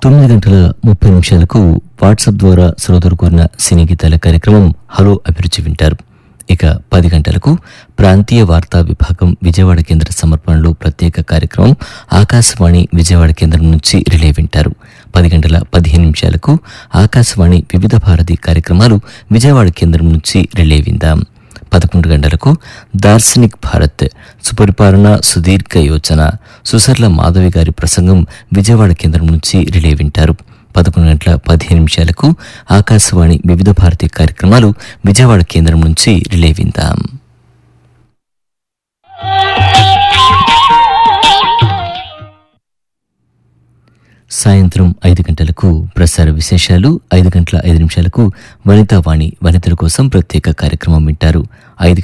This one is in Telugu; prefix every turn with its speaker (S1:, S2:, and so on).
S1: తొమ్మిది గంటల ముప్పై నిమిషాలకు వాట్సాప్ ద్వారా శ్రోతలు కోరిన సినీ గీతాల కార్యక్రమం హలో అభిరుచి వింటారు ఇక పది గంటలకు ప్రాంతీయ వార్తా విభాగం విజయవాడ కేంద్ర సమర్పణలో ప్రత్యేక కార్యక్రమం ఆకాశవాణి విజయవాడ కేంద్రం నుంచి రిలే వింటారు పది గంటల పదిహేను నిమిషాలకు ఆకాశవాణి వివిధ భారతి కార్యక్రమాలు విజయవాడ కేంద్రం నుంచి రిలే విందాం పదకొండు గంటలకు దార్శనిక్ భారత్ సుపరిపాలన సుదీర్ఘ యోచన సుసర్ల మాధవి గారి ప్రసంగం విజయవాడ కేంద్రం నుంచి రిలే వింటారు పదకొండు గంటల పదిహేను నిమిషాలకు ఆకాశవాణి వివిధ భారతి కార్యక్రమాలు విజయవాడ కేంద్రం నుంచి రిలే విందాం సాయంత్రం ఐదు గంటలకు ప్రసార విశేషాలు ఐదు గంటల ఐదు నిమిషాలకు వనితావాణి వనితల కోసం ప్రత్యేక కార్యక్రమం వింటారు ఐదు